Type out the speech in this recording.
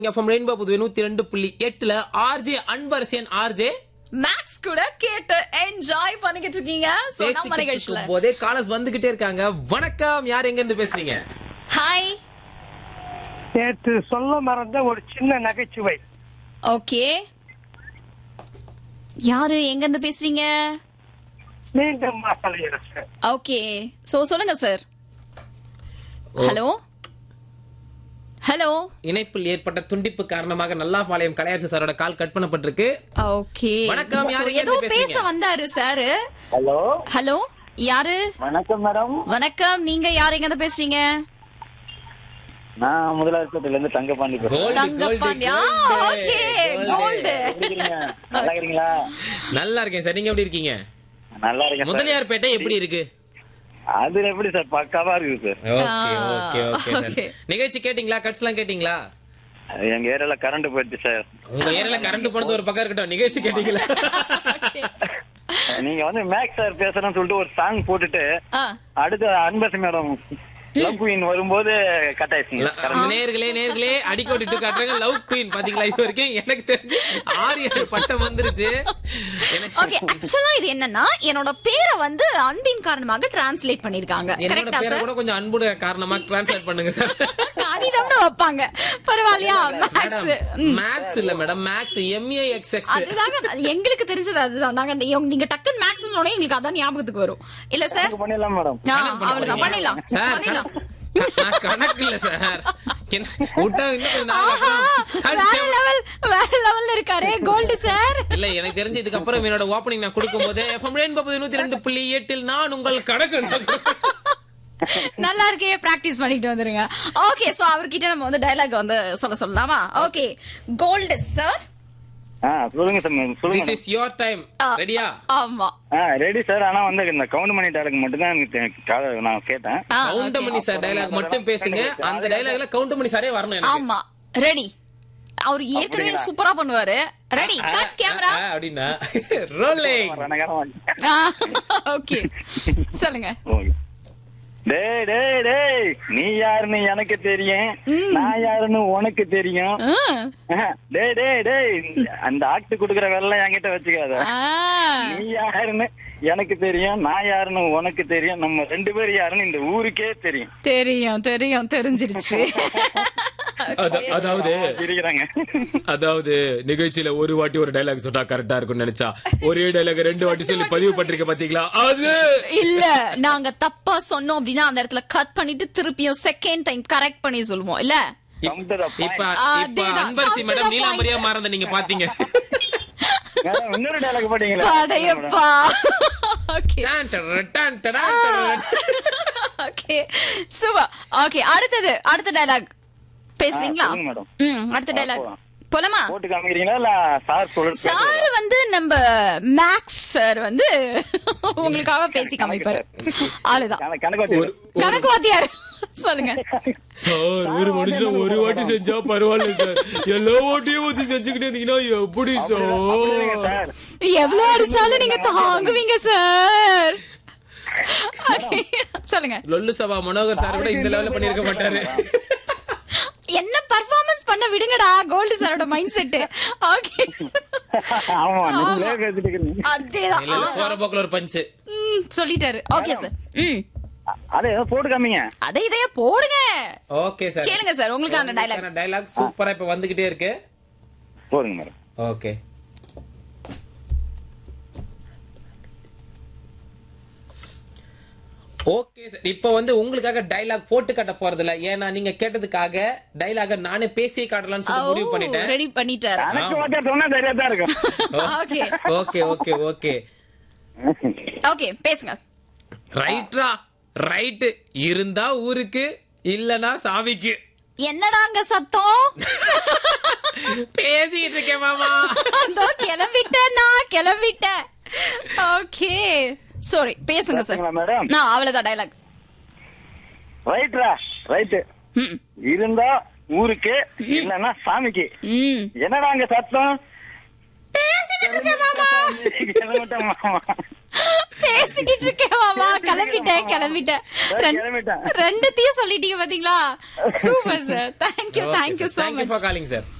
FM rainbow Puduvai நூத்தி ரெண்டு புள்ளி எட்டுல ஆர்ஜே அன்பரசியன் ஆர்ஜே மேக்ஸ் கூட கேட்டு என்ஜாய் பண்ணிக்கிட்டு இருக்கீங்க சோ நம்ம நிகழ்ச்சியில போதே காலர்ஸ் வந்துகிட்டே இருக்காங்க வணக்கம் யார் எங்க இருந்து பேசுறீங்க ஹாய் நேற்று சொல்ல மறந்த ஒரு சின்ன நகைச்சுவை ஓகே யாரு எங்க இருந்து பேசுறீங்க மீண்டும் மாசலையரசு ஓகே சோ சொல்லுங்க சார் ஹலோ ஹலோ இணைப்பில் ஏற்பட்ட துண்டிப்பு காரணமாக நல்லாபாளையம் கலையரசு சாரோட கால் கட் பண்ணப்பட்டிருக்கு ஓகே வணக்கம், யார் எங்க ஏதோ இருந்து பேச பேசுறீங்க? வந்தாரு சார் ஹலோ ஹலோ யாரு வணக்கம் மேடம் வணக்கம் நீங்க யார் எங்க இருந்து பேசுறீங்க நான் முதலாளித்துல இருந்து தங்கபாண்டி பேசுறேன் Gold, தங்கப்பாண்டி gold, ஆ gold, ஓகே gold. கோல்டு எப்படி இருக்கீங்க? நல்லா இருக்கீங்களா நல்லா இருக்கேன் சார் நீங்க எப்படி இருக்கீங்க நல்லா இருக்கேன் சார். முதலியார்பேட்டை எப்படி இருக்கு அது எப்படி சார் பக்காவா இருக்கு sir okay okay okay sir okay. நிகழ்ச்சி கேட்டீங்களா கட்ஸ் எல்லாம் கேட்டீங்களா அது எங்க ஏரியால கரண்ட் போயிடுச்சு சார் உங்க ஏரியால கரண்ட் போனது ஒரு பக்கம் இருக்கட்டும் நிகழ்ச்சி கேட்டீங்களா நீங்க வந்து மேக்ஸ் சார் பேசுறேன்னு சொல்லிட்டு ஒரு சாங் போட்டுட்டு ஆ அடுத்து அன்பரசி மேடம் லவ் குயின் வரும்போது கட் ஆயிடுச்சுங்க ல- நேர்களே நேர்களே அடிக்க விட்டுட்டு காட்டுறாங்க லவ் குயின் பாத்தீங்களா இது வரைக்கும் எனக்கு தெரிஞ்சு ஆறு ஏழு பட்டம் வந்துருச்சு எனக்கு- ஓகே ஆக்சுவலா இது என்னன்னா என்னோட பேரை வந்து அன்பின் காரணமாக டிரான்ஸ்லேட் பண்ணிருக்காங்க என்னோட கரெக்டா பேரை சார் கூட கொஞ்சம் அன்புட காரணமா டிரான்ஸ்லேட் பண்ணுங்க சார் கணிதம்னு வைப்பாங்க பரவாயில்லையா மேக்ஸ் மேத்ஸ் இல்ல madam maths M A X X அதுதாங்க அது எங்களுக்கு தெரிஞ்சது அதுதான் நாங்க இந்த- இவங்க- நீங்க டக்குன்னு மேக்ஸ் சொன்னோட எங்களுக்கு அதான் ஞாபகத்துக்கு வரும் இல்ல சார் பண்ணிடலாம் மேடம் ஆ, அவ்வளவுதான் பண்ணிடலாம் சார் பண்ணிடலாம் கணக்கு- நான் கணக்கு இல்ல சார் என்ன- விட்டா இன்னும் கொஞ்சம் நாள் ஆஹா, ஆகும். வேற லெவல் வேற லெவல்ல இருக்காரே கோல்டு சார் இல்ல எனக்கு தெரிஞ்சு இதுக்கு அப்புறம் என்னோட ஓப்பனிங் நான் கொடுக்கும் போது எஃப்எம் ரெயின்போ நூத்தி ரெண்டு புள்ளி எட்டில் நான் உங்கள் கணக்கு நல்லா இருக்கே பிராக்டிஸ் பண்ணிட்டு வந்துருங்க ஓகே சோ அவர்கிட்ட நம்ம வந்து டயலாக் வந்து சொல்ல சொல்லலாமா ஓகே கோல்டு சார் ஆ சொல்லுங்க சார் சொல்லுங்க திஸ் இஸ் யோர் டைம் ரெடியா ஆமா ஆ ரெடி சார் ஆனா வந்து இந்த கவுண்ட் மணி டாலுக்கு மட்டும் தான் எனக்கு தெ- கா- நான் கேட்டேன் ஆ, கவுண்டமணி சார் டயலாக் மட்டும் பேசுங்க அந்த டயலாக்ல கவுண்டமணி சாரே வரணும் எனக்கு ஆமா ரெடி அவர் ஏற்கனவே அப்படிங்களா? சூப்பரா பண்ணுவாரு ரெடி கட் கேமரா ஆ, அப்படின்னா ரோலிங் ரணகரம் ஓகே சொல்லுங்க ஓகே. டேய் டேய் டேய் நீ யாருன்னு எனக்கு தெரியும் நான் யாருன்னு உனக்கு தெரியும் ஆ. ஆஹா, டேய் டேய் டேய் அந்த ஆக்ட் குடுக்கற வேலை என்கிட்ட வச்சுக்காத ஆ. நீ யாருன்னு எனக்கு தெரியும் நான் யாருன்னு உனக்கு தெரியும் நம்ம ரெண்டு பேரும் யாருன்னு இந்த ஊருக்கே தெரியும் தெரியும் தெரியும் தெரிஞ்சிருச்சு அத- அதாவது இருக்கிறாங்க அதாவது நிகழ்ச்சியில ஒரு வாட்டி ஒரு டைலாக் சொன்னா கரெக்டா இருக்கும்னு நினைச்சா ஒரே டைலாக் ரெண்டு வாட்டி சொல்லி பதிவு பண்றீங்க பாத்தீங்களா அது இல்ல நாங்க தப்பா சொன்னோம் அப்படின்னா அந்த இடத்துல கட் பண்ணிட்டு திருப்பியும் செகண்ட் டைம் கரெக்ட் பண்ணி சொல்லுவோம் இல்ல Come to the point. இப்ப இப்ப அதேதான். Anbarasi Come to madam the நீலாம்பரியா மாறத நீங்க பாத்தீங்க மேடம், இன்னொரு டைலாக் போட்டீங்களா படையப்பா ஓகே டான் டடர டான் டடான் டடர. ஓகே சூப்பர் ஓகே அடுத்தது அடுத்த டயலாக் பேசுறீங்களா சொல்லுங்க மேடம். ம் அடுத்த ஆ, டயலாக் போலாம். போலாமா போட்டு காமிக்கிறீங்களா இல்ல சார் சொல்றது சார் வந்து நம்ம மேக்ஸ் சார் வந்து உங்களுக்காக பேசி காமிப்பாரு ஆளுதான் கணக்கு- கணக்கு வச்சு ஒரு- கணக்கு வாத்தியார் சொல்லுங்க சார் ஒரு மனுஷன் ஒரு வாட்டி செஞ்சா பரவாயில்ல சார் எல்லா வாட்டியும் ஊத்தி செஞ்சுக்கிட்டே இருந்தீங்கன்னா எப்படி அப்படிங்க சார் சார் எவ்வளவு அடிச்சாலும் நீங்க தாங்குவீங்க சார் சொல்லுங்க லொல்லு சபா மனோகர் சார் கூட இந்த லெவல்ல பண்ணிருக்க மாட்டாரு என்ன பர்ஃபார்மன்ஸ் பண்ண விடுங்கடா கோல்டு சாரோட மைண்ட் செட் ஓகே ஆமா நீங்களே பேசிட்டு இருக்கீங்க அதேதான் இல்ல, இல்ல, போற போக்குல ஒரு பஞ்சு ம், சொல்லிட்டாரு ஓகே சார் ம் அதே ஏதோ போட்டு காமிங்க அதை இதையே போடுங்க ஓகே சார் கேளுங்க சார் உங்களுக்கான டைலாக் டைலாக் சூப்பரா இப்ப வந்துகிட்டே இருக்கு போதுங்க மேடம் ஓகே ஓகே சார் இப்போ வந்து உங்களுக்காக டைலாக் போட்டு காட்ட போறது இல்ல ஏன்னா நீங்க கேட்டதுக்காக டைலாக நானே பேசி காட்டலாம்னு சொல்லி முடிவு பண்ணிட்டேன் ரெடி பண்ணிட்டாரு கணக்கு வாத்தியார் சொன்னா சரியா தான் இருக்கும் okay okay okay okay okay பேசுங்க ரைட்ரா ரைட்டு இருந்தா ஊருக்கு இல்லனா சாமிக்கு என்னடாங்க சத்தம் பேசிட்டு இருக்கேன் மாமா அதோ கிளம்பிட்டேன் நான் கிளம்பிட்டேன் ஓகே சாரி பேசுங்க சார் பேசுங்களா, மேடம்? நான் அவ்வளவுதான் டைலாக் ரைட்ரா ரைட்டு ம் இருந்தா ஊருக்கு இல்லன்னா சாமிக்கு ம் என்னடா அங்க சத்தம் பேசிக்கிட்டு இருக்கேன் மாமா கிளம்பிட்டேன் மாமா. பேசிக்கிட்டு பேசிக்கிட்டு இருக்கேன் மாமா கிளம்பிட்டேன் கிளம்பிட்டேன் ரெண்டு- கிளம்பிட்டேன். ரெண்டுத்தையும் சொல்லிட்டீங்க பாத்தீங்களா super sir thank you thank you so thank you much for calling sir